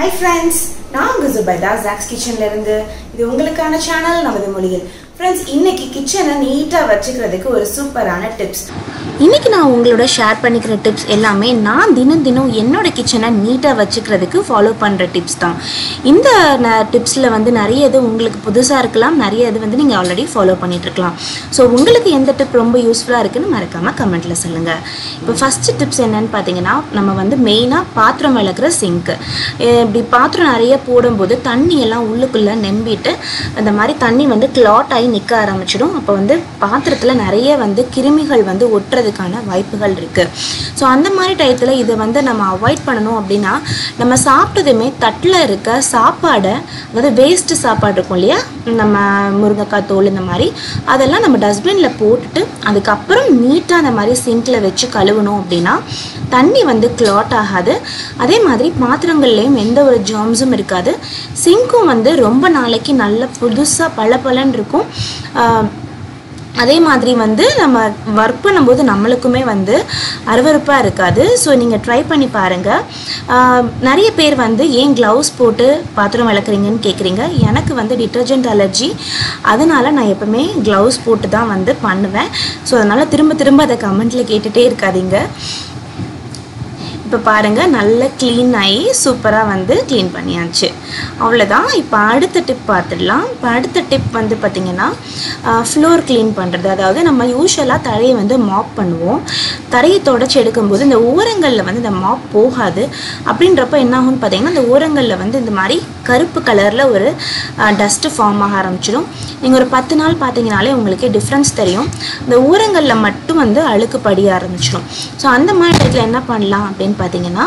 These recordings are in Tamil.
ஹாய் ஃப்ரெண்ட்ஸ் நான் உங்கள் ஜுபைதா ஜாக்ஸ் கிச்சன்ல இருந்து இது உங்களுக்கான சேனல் நமது மொழியில் ஃப்ரெண்ட்ஸ் இன்னைக்கு கிச்சனை நீட்டாக வச்சுக்கிறதுக்கு ஒரு சூப்பரான டிப்ஸ் இன்னைக்கு நான் உங்களோட ஷேர் பண்ணிக்கிற டிப்ஸ் எல்லாமே நான் தினம் தினம் என்னோட கிச்சனை நீட்டாக வச்சுக்கிறதுக்கு ஃபாலோ பண்ணுற டிப்ஸ் தான் இந்த டிப்ஸில் வந்து நிறைய இது உங்களுக்கு புதுசாக இருக்கலாம் நிறைய இது வந்து நீங்கள் ஆல்ரெடி ஃபாலோ பண்ணிட்டு இருக்கலாம் ஸோ உங்களுக்கு எந்த டிப் ரொம்ப யூஸ்ஃபுல்லாக இருக்குன்னு மறக்காமல் கமெண்ட்டில் சொல்லுங்கள் இப்போ ஃபஸ்ட்டு டிப்ஸ் என்னன்னு பார்த்தீங்கன்னா நம்ம வந்து மெயினாக பாத்திரம் விளக்குற சிங்க்கு இப்படி பாத்திரம் நிறைய போடும்போது தண்ணி எல்லாம் உள்ளுக்குள்ளே நம்பிட்டு அந்த மாதிரி தண்ணி வந்து கிளாட் ஆகி நிற்க ஆரம்பிச்சிடும் அப்போ வந்து பாத்திரத்தில் நிறைய வந்து கிருமிகள் வந்து ஒட்டுறதுக்கான வாய்ப்புகள் இருக்குது ஸோ அந்த மாதிரி டயத்தில் இதை வந்து நம்ம அவாய்ட் பண்ணணும் அப்படின்னா நம்ம சாப்பிட்டதுமே தட்டில் இருக்க சாப்பாடை அதாவது வேஸ்ட்டு சாப்பாடு இருக்கும் இல்லையா நம்ம முருங்கைக்காய் தோல் இந்த மாதிரி அதெல்லாம் நம்ம டஸ்ட்பினில் போட்டுட்டு அதுக்கப்புறம் நீட்டாக அந்த மாதிரி சிங்கில் வச்சு கழுவணும் அப்படின்னா தண்ணி வந்து கிளாட் ஆகாது அதே மாதிரி பாத்திரங்கள்லேயும் எந்த ஒரு ஜாம்ஸும் இருக்காது சிங்க்கும் வந்து ரொம்ப நாளைக்கு நல்ல புதுசாக பளபளன்னு இருக்கும் ஆஹ் அதே மாதிரி வந்து நம்ம ஒர்க் பண்ணும்போது நம்மளுக்குமே வந்து அருவருப்பாக இருக்காது ஸோ நீங்கள் ட்ரை பண்ணி பாருங்கள் ஆஹ் நிறைய பேர் வந்து ஏன் க்ளவுஸ் போட்டு பாத்திரம் விளக்குறீங்கன்னு கேட்குறீங்க எனக்கு வந்து டிட்டர்ஜென்ட் அலர்ஜி அதனால் நான் எப்போவுமே க்ளவுஸ் போட்டு தான் வந்து பண்ணுவேன் ஸோ அதனால் திரும்ப திரும்ப அதை கமெண்ட்டில் கேட்டுகிட்டே இருக்காதீங்க இப்போ பாருங்கள் நல்ல க்ளீன் ஆகி சூப்பராக வந்து க்ளீன் பண்ணியாச்சு அவ்வளோதான் இப்போ அடுத்த டிப் பார்த்துடலாம் இப்போ அடுத்த டிப் வந்து பார்த்திங்கன்னா ஃப்ளோர் க்ளீன் பண்ணுறது அதாவது நம்ம யூஸ்வலாக தரையை வந்து மாப் பண்ணுவோம் தரையை தொடச்சி எடுக்கும்போது இந்த ஓரங்களில் வந்து இந்த மாப் போகாது அப்படின்றப்ப என்ன ஆகும்னு பார்த்தீங்கன்னா இந்த ஓரங்களில் வந்து இந்த மாதிரி கருப்பு கலரில் ஒரு டஸ்ட்டு ஃபார்ம் ஆக ஆரம்பிச்சிடும் நீங்கள் ஒரு பத்து நாள் பார்த்தீங்கனாலே உங்களுக்கே டிஃப்ரென்ஸ் தெரியும் இந்த ஊரங்களில் மட்டும் வந்து அழுக்கு படிய ஆரம்பிச்சிடும் ஸோ அந்த மாதிரி டயத்தில் என்ன பண்ணலாம் அப்படின்னு பார்த்தீங்கன்னா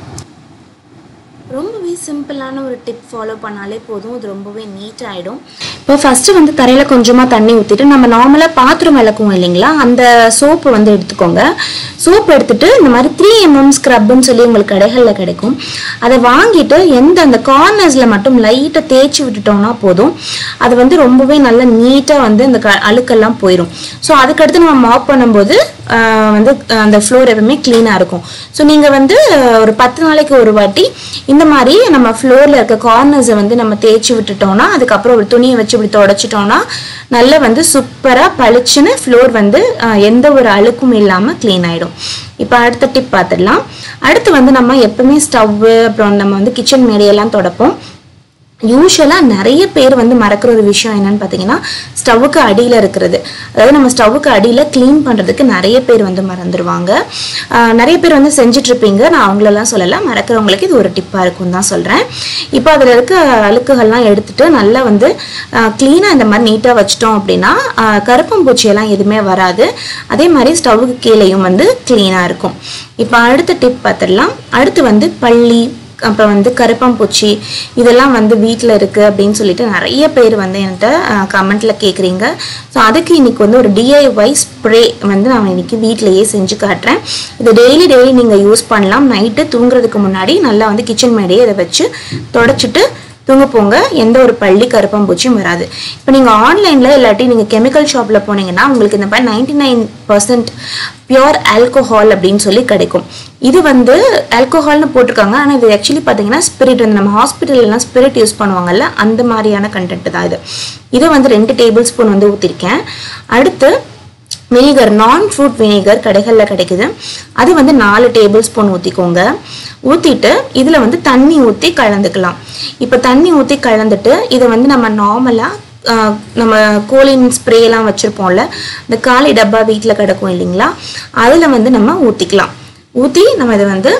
ரொம்பவே சிம்பிளான ஒரு டிப் ஃபாலோ பண்ணாலே போதும் அது ரொம்பவே நீட் ஆகிடும் இப்போ ஃபஸ்ட்டு வந்து தரையில் கொஞ்சமாக தண்ணி ஊற்றிட்டு நம்ம நார்மலாக பாத்திரம் விளக்குவோம் இல்லைங்களா அந்த சோப்பு வந்து எடுத்துக்கோங்க சோப் எடுத்துட்டு இந்த மாதிரி த்ரீ எம்எம் ஸ்க்ரப்னு சொல்லி உங்களுக்கு கடைகளில் கிடைக்கும் அதை வாங்கிட்டு எந்த அந்த கார்னர்ஸில் மட்டும் லைட்டாக தேய்ச்சி விட்டுட்டோம்னா போதும் அது வந்து ரொம்பவே நல்லா நீட்டாக வந்து அந்த க அழுக்கெல்லாம் போயிடும் ஸோ அதுக்கடுத்து நம்ம மாப் பண்ணும்போது ஆஹ் வந்து அந்த ஃப்ளோர் எப்பவுமே க்ளீனாக இருக்கும் ஸோ நீங்கள் வந்து ஒரு பத்து நாளைக்கு ஒரு வாட்டி இந்த மாதிரி நம்ம ஃப்ளோரில் இருக்க கார்னர்ஸை வந்து நம்ம தேய்ச்சி விட்டுட்டோம்னா அதுக்கப்புறம் ஒரு துணியை வச்சு இப்படி தொடச்சிட்டோம்னா நல்லா வந்து சூப்பராக பளிச்சுன்னு ஃப்ளோர் வந்து ஆஹ் எந்த ஒரு அழுக்கும் இல்லாமல் க்ளீன் ஆகிடும் இப்போ அடுத்த டிப் பார்த்துடலாம் அடுத்து வந்து நம்ம எப்பவுமே ஸ்டவ்வு அப்புறம் நம்ம வந்து கிச்சன் மேடையெல்லாம் தொடப்போம் யூஸ்வலாக நிறைய பேர் வந்து மறக்கிற ஒரு விஷயம் என்னன்னு பார்த்தீங்கன்னா ஸ்டவ்வுக்கு அடியில் இருக்கிறது அதாவது நம்ம ஸ்டவ்வுக்கு அடியில் க்ளீன் பண்ணுறதுக்கு நிறைய பேர் வந்து மறந்துடுவாங்க ஆஹ் நிறைய பேர் வந்து செஞ்சுட்டு இருப்பீங்க நான் அவங்களெல்லாம் சொல்லலை மறக்கிறவங்களுக்கு இது ஒரு டிப்பாக இருக்கும்னு தான் சொல்கிறேன் இப்போ அதில் இருக்க அழுக்குகள்லாம் எடுத்துட்டு நல்லா வந்து க்ளீனாக இந்த மாதிரி நீட்டாக வச்சிட்டோம் அப்படின்னா ஆஹ் கருப்பம்பூச்சியெல்லாம் எதுவுமே வராது அதே மாதிரி ஸ்டவ்வுக்கு கீழேயும் வந்து க்ளீனாக இருக்கும் இப்போ அடுத்த டிப் பார்த்துடலாம் அடுத்து வந்து பள்ளி அப்புறம் வந்து கருப்பாம்பூச்சி இதெல்லாம் வந்து வீட்டில் இருக்குது அப்படின்னு சொல்லிட்டு நிறைய பேர் வந்து என்கிட்ட கமெண்ட்டில் கேட்குறீங்க ஸோ அதுக்கு இன்னைக்கு வந்து ஒரு டிஐஒய் ஸ்ப்ரே வந்து நான் இன்னைக்கு வீட்டிலேயே செஞ்சு காட்டுறேன் இது டெய்லி டெய்லி நீங்கள் யூஸ் பண்ணலாம் நைட்டு தூங்குறதுக்கு முன்னாடி நல்லா வந்து கிச்சன் மேடையே இதை வச்சு தொடச்சிட்டு தூங்க போங்க எந்த ஒரு பள்ளி கருப்பாம்பூச்சியும் வராது இப்போ நீங்கள் ஆன்லைனில் இல்லாட்டி நீங்கள் கெமிக்கல் ஷாப்பில் போனீங்கன்னா உங்களுக்கு இந்த மாதிரி ninety nine percent pure alcohol அப்படின்னு சொல்லி கிடைக்கும் இது வந்து ஆல்கோஹால்னு போட்டிருக்காங்க ஆனால் இது ஆக்சுவலி பார்த்தீங்கன்னா ஸ்பிரிட் வந்து நம்ம ஹாஸ்பிட்டல்லாம் ஸ்பிரிட் யூஸ் பண்ணுவாங்கல்ல அந்த மாதிரியான கண்டென்ட் தான் இது இதை வந்து ரெண்டு டேபிள் ஸ்பூன் வந்து ஊற்றிருக்கேன் அடுத்து வினிகர் நான் ஃப்ரூட் வினிகர் கடைகளில் கிடைக்குது அது வந்து நாலு டேபிள் ஸ்பூன் ஊற்றிக்கோங்க ஊற்றிட்டு இதில் வந்து தண்ணி ஊற்றி கலந்துக்கலாம் இப்போ தண்ணி ஊற்றி கலந்துட்டு இதை வந்து நம்ம நார்மலாக நம்ம கோலின் ஸ்ப்ரேலாம் வச்சுருப்போம்ல இந்த காலி டப்பா வீட்டில் கிடக்கும் இல்லைங்களா அதில் வந்து நம்ம ஊற்றிக்கலாம் ஊற்றி நம்ம இதை வந்து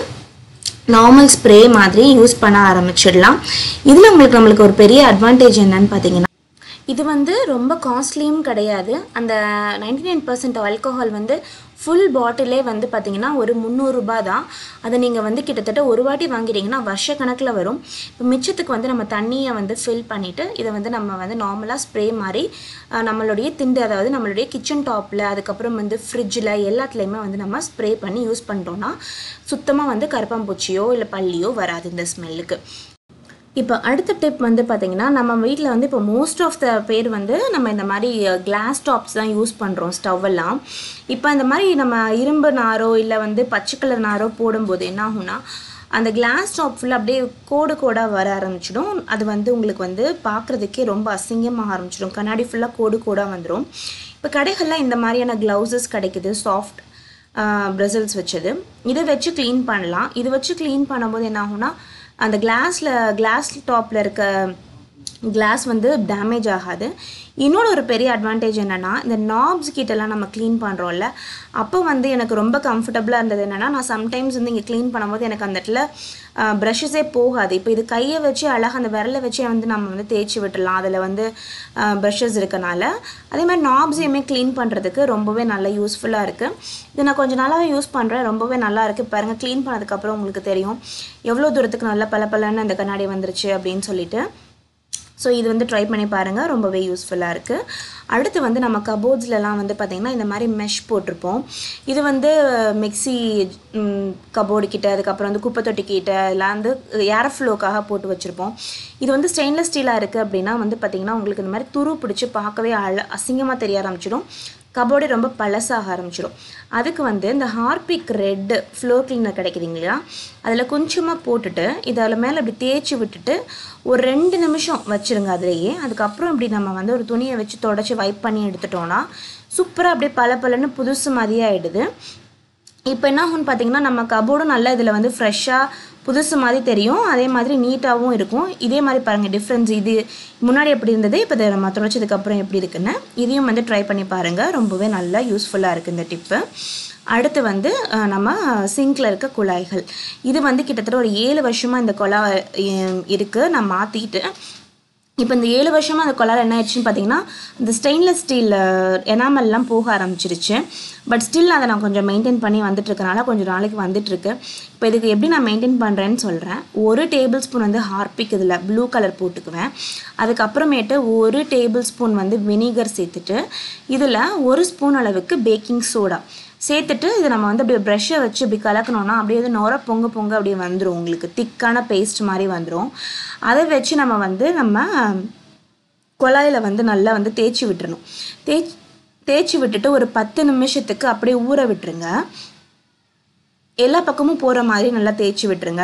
நார்மல் ஸ்ப்ரே மாதிரி யூஸ் பண்ண ஆரம்பிச்சிடலாம் இதில் உங்களுக்கு நம்மளுக்கு ஒரு பெரிய அட்வான்டேஜ் என்னன்னு பார்த்தீங்கன்னா இது வந்து ரொம்ப காஸ்ட்லியும் கிடையாது அந்த நைன்டி நைன் பர்சன்ட் ஆல்கோஹால் வந்து ஃபுல் பாட்டிலே வந்து பார்த்தீங்கன்னா ஒரு முந்நூறுரூபா தான் அதை நீங்கள் வந்து கிட்டத்தட்ட ஒரு வாட்டி வாங்கிட்டீங்கன்னா வருஷ கணக்கில் வரும் இப்போ மிச்சத்துக்கு வந்து நம்ம தண்ணியை வந்து ஃபில் பண்ணிவிட்டு இதை வந்து நம்ம வந்து நார்மலாக ஸ்ப்ரே மாதிரி அஹ், நம்மளுடைய திண்டு அதாவது நம்மளுடைய கிச்சன் டாப்பில் அதுக்கப்புறம் வந்து ஃப்ரிட்ஜில் எல்லாத்துலேயுமே வந்து நம்ம ஸ்ப்ரே பண்ணி யூஸ் பண்ணிட்டோம்னா சுத்தமாக வந்து கருப்பாம்பூச்சியோ இல்லை பள்ளியோ வராது இந்த ஸ்மெல்லுக்கு இப்போ அடுத்த டிப் வந்து பார்த்தீங்கன்னா நம்ம வீட்டில் வந்து இப்போ மோஸ்ட் ஆஃப் த பேர் வந்து நம்ம இந்த மாதிரி கிளாஸ் டாப்ஸ் தான் யூஸ் பண்ணுறோம் ஸ்டவ் எல்லாம் இப்போ இந்த மாதிரி நம்ம இரும்பு நாரோ இல்லை வந்து பச்சை கலர் நாரோ போடும்போது என்ன ஆகும்னா அந்த கிளாஸ் டாப் ஃபுல்லாக அப்படியே கோடு கோடாக வர ஆரம்பிச்சிடும் அது வந்து உங்களுக்கு வந்து பார்க்குறதுக்கே ரொம்ப அசிங்கமாக ஆரம்பிச்சிடும் கண்ணாடி ஃபுல்லாக கோடு கோடாக வந்துடும் இப்போ கடைகளில் இந்த மாதிரியான க்ளவுசஸ் கிடைக்குது சாஃப்ட் ப்ரெசல்ஸ் வச்சது இதை வச்சு க்ளீன் பண்ணலாம் இது வச்சு க்ளீன் பண்ணும்போது என்ன ஆகும்னா அந்த கிளாஸில் கிளாஸ் டாப்பில் இருக்க கிளாஸ் வந்து டேமேஜ் ஆகாது இன்னொரு ஒரு பெரிய அட்வான்டேஜ் என்னென்னா இந்த நாப்ஸ் கிட்டலாம் நம்ம க்ளீன் பண்ணுறோம்ல அப்போ வந்து எனக்கு ரொம்ப கம்ஃபர்டபுளாக இருந்தது என்னென்னா நான் சம்டைம்ஸ் வந்து இங்கே க்ளீன் பண்ணும்போது எனக்கு அந்த இடத்துல ப்ரஷஸே போகாது இப்போ இது கையை வச்சு அழகாக அந்த விரலை வச்சே வந்து நம்ம வந்து தேய்ச்சி விட்டுடலாம் அதில் வந்து ப்ரஷஸ் இருக்கனால அதே மாதிரி நாப்ஸையுமே க்ளீன் பண்ணுறதுக்கு ரொம்பவே நல்லா யூஸ்ஃபுல்லாக இருக்குது இது நான் கொஞ்சம் நாளாகவே யூஸ் பண்ணுறேன் ரொம்பவே நல்லா இருக்குது பாருங்கள் க்ளீன் பண்ணதுக்கப்புறம் உங்களுக்கு தெரியும் எவ்வளோ தூரத்துக்கு நல்லா பல பலன்னு அந்த கண்ணாடி வந்துருச்சு அப்படின்னு சொல்லிட்டு ஸோ இது வந்து ட்ரை பண்ணி பாருங்கள் ரொம்பவே யூஸ்ஃபுல்லாக இருக்குது அடுத்து வந்து நம்ம கபோர்ட்ஸ்லலாம் வந்து பார்த்திங்கன்னா இந்த மாதிரி மெஷ் போட்டிருப்போம் இது வந்து மிக்ஸி கபோர்டு கிட்ட அதுக்கப்புறம் வந்து குப்பை தொட்டி கிட்ட எல்லாம் வந்து ஏர் ஃப்ளோக்காக போட்டு வச்சுருப்போம் இது வந்து ஸ்டெயின்லெஸ் ஸ்டீலாக இருக்குது அப்படின்னா வந்து பார்த்திங்கன்னா உங்களுக்கு இந்த மாதிரி துரு பிடிச்சி பார்க்கவே அழ அசிங்கமாக தெரிய ஆரம்பிச்சிடும் கபோர்டே ரொம்ப பழசாக ஆரம்பிச்சிடும் அதுக்கு வந்து இந்த ஹார்பிக் ரெட்டு ஃப்ளோர் கிளீனர் கிடைக்குதுங்க இல்லையா அதில் கொஞ்சமாக போட்டுட்டு இதை அதில் மேலே இப்படி தேய்ச்சி விட்டுட்டு ஒரு ரெண்டு நிமிஷம் வச்சுருங்க அதுலேயே அதுக்கப்புறம் இப்படி நம்ம வந்து ஒரு துணியை வச்சு தொடச்சி வைப் பண்ணி எடுத்துட்டோன்னா சூப்பராக அப்படியே பல பலன்னு புதுசு மாதிரியே ஆகிடுது இப்போ என்ன ஆகும்னு பார்த்தீங்கன்னா நம்ம கபோர்டும் நல்லா இதில் வந்து ஃப்ரெஷ்ஷாக புதுசு மாதிரி தெரியும் அதே மாதிரி நீட்டாகவும் இருக்கும் இதே மாதிரி பாருங்கள் டிஃப்ரென்ஸ் இது முன்னாடி எப்படி இருந்தது இப்போ இதை நம்ம துடைச்சதுக்கப்புறம் எப்படி இருக்குன்னு இதையும் வந்து ட்ரை பண்ணி பாருங்கள் ரொம்பவே நல்லா யூஸ்ஃபுல்லாக இருக்குது இந்த டிப்பு அடுத்து வந்து அஹ், நம்ம சிங்கில் இருக்க குழாய்கள் இது வந்து கிட்டத்தட்ட ஒரு ஏழு வருஷமாக இந்த குழாய் இருக்குது நான் மாற்றிட்டு இப்போ இந்த ஏழு வருஷமாக அந்த கொலார் என்ன ஆயிடுச்சுன்னு பார்த்தீங்கன்னா இந்த ஸ்டெயின்லெஸ் ஸ்டீல் எனாமல்லாம் போக ஆரம்பிச்சிருச்சு பட் ஸ்டில் அதை நான் கொஞ்சம் மெயின்டைன் பண்ணி வந்துட்டு இருக்கனால கொஞ்சம் நாளைக்கு வந்துட்டு இருக்கு இப்போ இதுக்கு எப்படி நான் மெயின்டைன் பண்ணுறேன்னு சொல்கிறேன் ஒரு டேபிள் ஸ்பூன் வந்து ஹார்பிக் இதில் ப்ளூ கலர் போட்டுக்குவேன் அதுக்கப்புறமேட்டு ஒரு டேபிள் ஸ்பூன் வந்து வினிகர் சேர்த்துட்டு இதில் ஒரு ஸ்பூன் அளவுக்கு பேக்கிங் சோடா சேர்த்துட்டு இது நம்ம வந்து அப்படியே ப்ரஷ்ஷை வச்சு இப்படி கலக்கணும்னா அப்படியே வந்து நுர பொங்க பொங்க அப்படியே வந்துடும் உங்களுக்கு திக்கான பேஸ்ட் மாதிரி வந்துடும் அதை வச்சு நம்ம வந்து நம்ம குழாயில் வந்து நல்லா வந்து தேய்ச்சி விட்டுறணும் தேய்ச்சி தேய்ச்சி விட்டுட்டு ஒரு பத்து நிமிஷத்துக்கு அப்படியே ஊற விட்டுருங்க எல்லா பக்கமும் போகிற மாதிரி நல்லா தேய்ச்சி விட்டுருங்க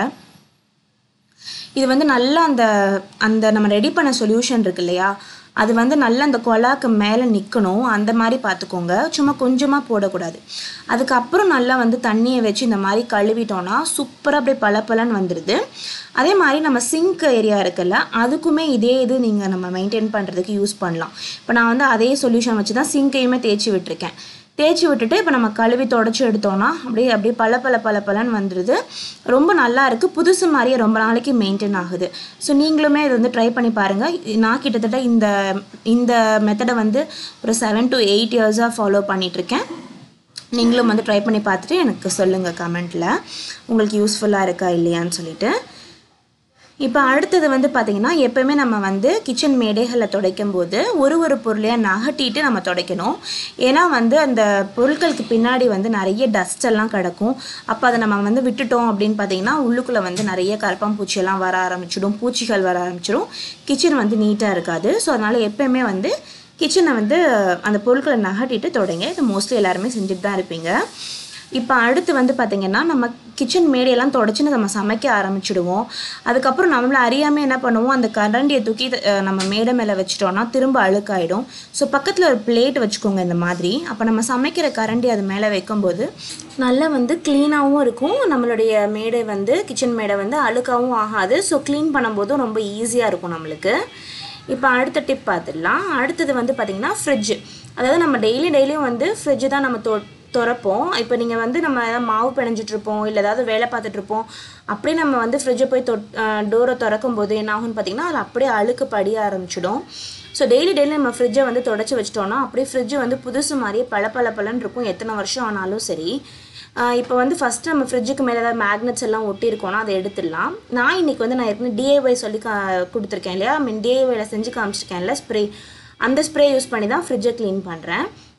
இது வந்து நல்லா அந்த அந்த நம்ம ரெடி பண்ண சொல்யூஷன் இருக்கு இல்லையா அது வந்து நல்லா அந்த கொலாக்கு மேலே நிற்கணும் அந்த மாதிரி பார்த்துக்கோங்க சும்மா கொஞ்சமாக போடக்கூடாது அதுக்கப்புறம் நல்லா வந்து தண்ணியை வச்சு இந்த மாதிரி கழுவிட்டோன்னா சூப்பராக அப்படியே பளபளன்னு வந்துடுது அதே மாதிரி நம்ம சிங்க் ஏரியா இருக்குல்ல அதுக்குமே இதே இது நீங்கள் நம்ம மெயின்டைன் பண்ணுறதுக்கு யூஸ் பண்ணலாம் இப்போ நான் வந்து அதே சொல்யூஷன் வச்சு தான் சிங்கையுமே தேய்ச்சி விட்டுருக்கேன் தேய்ச்சி விட்டுட்டு இப்போ நம்ம கழுவி தொடச்சி எடுத்தோம்னா அப்படியே அப்படியே பல பல பல பலன்னு வந்துடுது ரொம்ப நல்லா இருக்குது புதுசு மாதிரியே ரொம்ப நாளைக்கு மெயின்டைன் ஆகுது ஸோ நீங்களுமே இது வந்து ட்ரை பண்ணி பாருங்கள் நான் கிட்டத்தட்ட இந்த இந்த மெத்தடை வந்து ஒரு செவன் டு எயிட் இயர்ஸாக ஃபாலோ பண்ணிகிட்ருக்கேன் நீங்களும் வந்து ட்ரை பண்ணி பார்த்துட்டு எனக்கு சொல்லுங்கள் கமெண்ட்டில் உங்களுக்கு யூஸ்ஃபுல்லாக இருக்கா இல்லையான்னு சொல்லிட்டு இப்போ அடுத்தது வந்து பார்த்திங்கன்னா எப்போவுமே நம்ம வந்து கிச்சன் மேடைகளை துடைக்கும் போது ஒரு ஒரு பொருளையாக நகட்டிட்டு நம்ம துடைக்கணும் ஏன்னா வந்து அந்த பொருட்களுக்கு பின்னாடி வந்து நிறைய டஸ்ட் எல்லாம் கிடக்கும் அப்போ அதை நம்ம வந்து விட்டுட்டோம் அப்படின்னு பார்த்தீங்கன்னா உள்ளுக்குள்ளே வந்து நிறைய கரப்பாம்பூச்சி எல்லாம் வர ஆரம்பிச்சிடும் பூச்சிகள் வர ஆரம்பிச்சிடும் கிச்சன் வந்து நீட்டாக இருக்காது ஸோ அதனால் எப்போயுமே வந்து கிச்சனை வந்து அந்த பொருட்களை நகட்டிட்டு தொடங்க இது மோஸ்ட்லி எல்லாருமே செஞ்சுட்டு தான் இருப்பீங்க இப்போ அடுத்து வந்து பார்த்திங்கன்னா நம்ம கிச்சன் மேடையெல்லாம் தொடச்சி நம்ம சமைக்க ஆரம்பிச்சிடுவோம் அதுக்கப்புறம் நம்மள அறியாமல் என்ன பண்ணுவோம் அந்த கரண்டியை தூக்கி அஹ், நம்ம மேடை மேலே வச்சிட்டோம்னா திரும்ப அழுக்காயிடும் ஸோ பக்கத்தில் ஒரு பிளேட் வச்சுக்கோங்க இந்த மாதிரி அப்போ நம்ம சமைக்கிற கரண்டி அது மேலே வைக்கும்போது நல்லா வந்து க்ளீனாகவும் இருக்கும் நம்மளுடைய மேடை வந்து கிச்சன் மேடை வந்து அழுக்காகவும் ஆகாது ஸோ க்ளீன் பண்ணும்போதும் ரொம்ப ஈஸியாக இருக்கும் நம்மளுக்கு இப்போ அடுத்த டிப் பார்த்துடலாம் அடுத்தது வந்து பார்த்திங்கன்னா ஃப்ரிட்ஜ் அதாவது நம்ம டெய்லி டெய்லியும் வந்து ஃப்ரிட்ஜு தான் நம்ம தொ திறப்போம் இப்போ நீங்கள் வந்து நம்ம ஏதாவது மாவு பிணைஞ்சிட்டு இருப்போம் இல்லை ஏதாவது வேலை பார்த்துட்டு இருப்போம் அப்படியே நம்ம வந்து ஃப்ரிட்ஜை போய் தொட் டோரை திறக்கும் போது என்ன ஆகும்னு பார்த்தீங்கன்னா அதில் அப்படியே அழுக்கு படிய ஆரம்பிச்சிடும் ஸோ டெய்லி டெய்லி நம்ம ஃப்ரிட்ஜை வந்து தொடச்சி வச்சிட்டோம்னா அப்படியே ஃப்ரிட்ஜ் வந்து புதுசு மாதிரியே பல பல பலன்னு இருக்கும் எத்தனை வருஷம் ஆனாலும் சரி இப்போ வந்து ஃபஸ்ட்டு நம்ம ஃப்ரிட்ஜுக்கு மேலே ஏதாவது மேக்னெட்ஸ் எல்லாம் ஒட்டியிருக்கோன்னா அதை எடுத்துடலாம் நான் இன்னைக்கு வந்து நான் ஏற்கனவே டிஏஒய் சொல்லி கா கொடுத்துருக்கேன் இல்லையா மீன் டிஏஒயில் செஞ்சு காமிச்சிருக்கேன்ல ஸ்ப்ரே அந்த ஸ்ப்ரே யூஸ் பண்ணி தான் ஃப்ரிட்ஜை க்ளீன் பண்ணுறேன்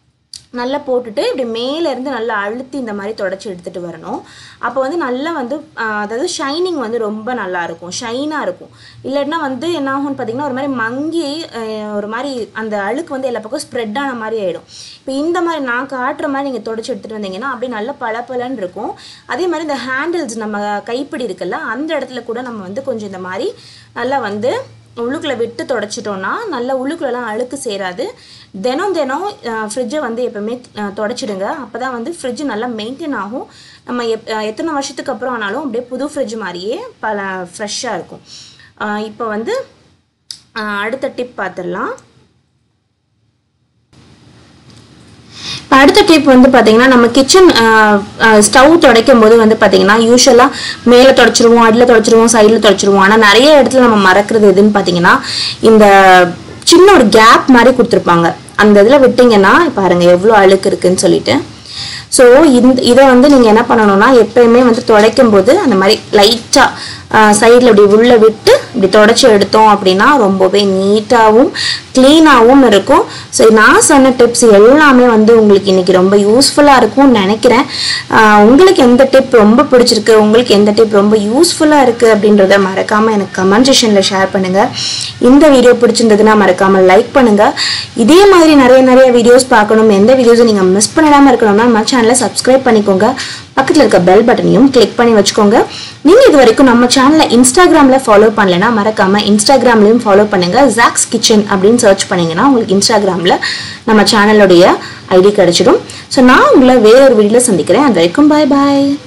நல்லா போட்டுட்டு இப்படி மேலே இருந்து நல்லா அழுத்தி இந்த மாதிரி தொடச்சி எடுத்துகிட்டு வரணும் அப்போ வந்து நல்லா வந்து ஆஹ், அதாவது ஷைனிங் வந்து ரொம்ப நல்லா இருக்கும் ஷைனாக இருக்கும் இல்லைன்னா வந்து என்ன ஆகும்னு பார்த்தீங்கன்னா ஒரு மாதிரி மங்கி ஆஹ், ஒரு மாதிரி அந்த அழுக்கு வந்து எல்லா பக்கம் ஸ்ப்ரெட் ஆன மாதிரி ஆகிடும் இப்போ இந்த மாதிரி நான் காட்டுற மாதிரி நீங்கள் தொடச்சி எடுத்துகிட்டு வந்தீங்கன்னா அப்படியே நல்லா பளபளன்னு இருக்கும் அதே மாதிரி இந்த ஹேண்டில்ஸ் நம்ம கைப்பிடி இருக்குல்ல அந்த இடத்துல கூட நம்ம வந்து கொஞ்சம் இந்த மாதிரி நல்லா வந்து உள்ளுக்குள்ளே விட்டு தொடச்சிட்டோன்னா நல்லா உள்ளுக்குள்ளெல்லாம் அழுக்கு சேராது தினம் தினம் ஃப்ரிட்ஜை வந்து எப்போவுமே தொடச்சிடுங்க அப்போ தான் வந்து ஃப்ரிட்ஜ் நல்லா மெயின்டைன் ஆகும் நம்ம எப் அஹ் எத்தனை வருஷத்துக்கு அப்புறம் ஆனாலும் அப்படியே புது ஃப்ரிட்ஜ் மாதிரியே பல ஃப்ரெஷ்ஷாக இருக்கும் இப்போ வந்து அஹ் அடுத்த டிப் பார்த்துடலாம் இப்போ அடுத்த டிப் வந்து பார்த்தீங்கன்னா நம்ம கிச்சன் ஸ்டவ் துடைக்கும் போது வந்து பார்த்தீங்கன்னா யூஸ்வலாக மேலே தொடச்சிருவோம் அடியில் தொடச்சிருவோம் சைடில் தொடச்சிருவோம் ஆனால் நிறைய இடத்துல நம்ம மறக்கிறது எதுன்னு பார்த்தீங்கன்னா இந்த சின்ன ஒரு கேப் மாதிரி கொடுத்துருப்பாங்க அந்த இதில் விட்டிங்கன்னா பாருங்க எவ்வளோ அழுக்கு இருக்குன்னு சொல்லிட்டு ஸோ இந்த இதை வந்து நீங்கள் என்ன பண்ணணும்னா எப்பயுமே வந்து துடைக்கும் போது அந்த மாதிரி லைட்டாக சைடில் இப்படி உள்ள விட்டு இப்படி தொடச்சி எடுத்தோம் அப்படின்னா ரொம்பவே நீட்டாகவும் க்ளீனாகவும் இருக்கும் ஸோ நான் சொன்ன டிப்ஸ் எல்லாமே வந்து உங்களுக்கு இன்னைக்கு ரொம்ப யூஸ்ஃபுல்லாக இருக்கும்னு நினைக்கிறேன் ஆஹ் உங்களுக்கு எந்த டிப் ரொம்ப பிடிச்சிருக்கு உங்களுக்கு எந்த டிப் ரொம்ப யூஸ்ஃபுல்லாக இருக்குது அப்படின்றத மறக்காமல் எனக்கு கமெண்ட் செஷனில் ஷேர் பண்ணுங்கள் இந்த வீடியோ பிடிச்சிருந்ததுன்னா மறக்காமல் லைக் பண்ணுங்கள் இதே மாதிரி நிறைய நிறைய வீடியோஸ் பார்க்கணும் எந்த வீடியோஸும் நீங்கள் மிஸ் பண்ணிடாமல் இருக்கணும்னா நம்ம சேனலை சப்ஸ்கிரைப் பண்ணிக்கோங்க பக்கத்தில் இருக்க பெல் பட்டனையும் கிளிக் பண்ணி வச்சுக்கோங்க நீங்கள் இது வரைக்கும் நம்ம சேனலை இன்ஸ்டாகிராமில் ஃபாலோ பண்ணலைன்னா மறக்காமல் இன்ஸ்டாகிராம்லையும் ஃபாலோ பண்ணுங்கள் ஜாக்ஸ் கிச்சன் அப்படின்னு சர்ச் பண்ணீங்கன்னா உங்களுக்கு இன்ஸ்டாகிராமில் நம்ம சேனலுடைய ஐடி கிடைச்சிடும் ஸோ நான் உங்களை வேற ஒரு வீடியோவில் சந்திக்கிறேன் அது வரைக்கும் பாய் பாய்